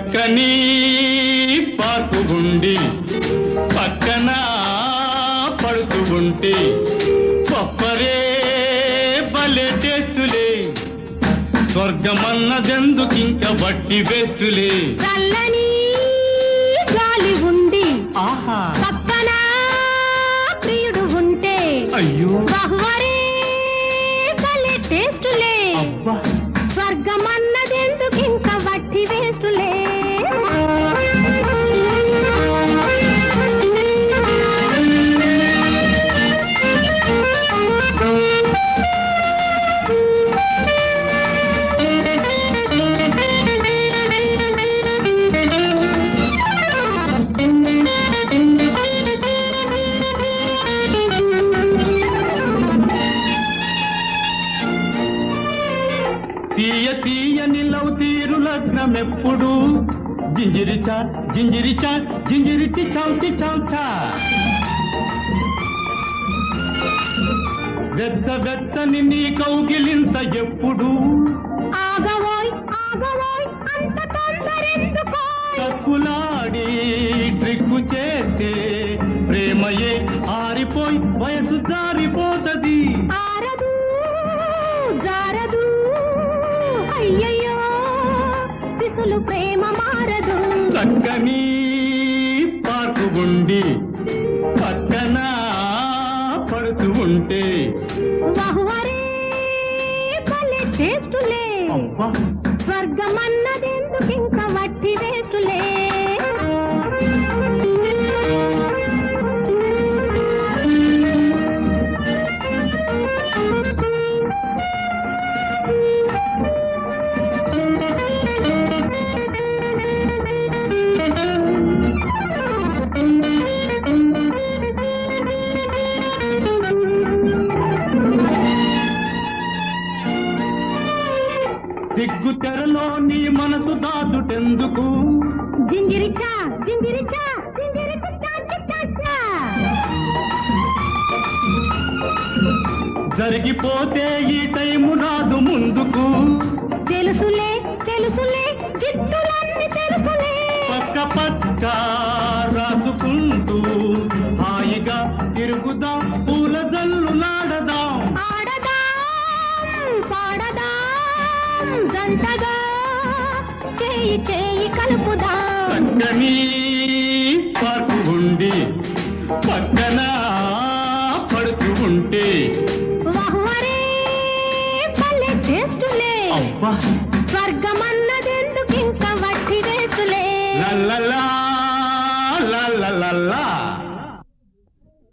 చక్కని పార్కు ఉండి పక్కన పడుతూ ఉంటే కొప్పరే భలే టేస్టులే స్వర్గమన్నదెందుకింక వట్టి వేస్తులే చల్లని గాలి ఉండి ఆహా పక్కన ప్రియుడు ఉంటే అయ్యో బహువరే భలే టేస్టులే అబ్బా స్వర్గమన్నదెందుకు ఇంకా వట్టి వేస్తులే తీయ తీయని లవ్ తీరు లగ్నమెప్పుడు జింజిరిచా జింజిరిచా జింజిరిచి చౌచి చౌచా వెత్త వెత్తని నీ కౌగిలింత ఎప్పుడు ఆగవోయ్ ఆగవోయ్ అంత తొందరెందుకో తక్కులాడి ట్రిక్కు చేస్తే ప్రేమయే ఆరిపోయి వయసు జారిపోతది ఆరదు జారదు అయ్యయ్యో శిశులు ప్రేమ మారదు చక్కని పార్కు ఉండి పక్కన పడుతూ ఉంటే బహువరే భలే టేస్టులే అబ్బా స్వర్గమన్నదెందుకు ఇంకా వట్టి వేస్తులే సిగ్గు తెరలో నీ మనసు దాచుటెందుకు జింజిరిచా జింజిరిచా జింజిరిచా చా చా చా జరిగిపోతే ఈ టైము రాదు ముందుకు తెలుసులే తెలుసులే జిత్తులన్నీ తెలుసులే పక్క పక్క రాసుకుంటూ హాయిగా తిరుగుదాం పూల జల్లులాడదాం ఆడదాం పాడదాం జంటగా చేయి చేయి కలుపుదాం చక్కని పార్కు ఉండి పక్కన పడుతూ ఉంటే వహువరే భలే టేస్టులే అబ్బా స్వర్గమన్నదెందుకు ఇంకా వట్టి వేసులే లల్లలా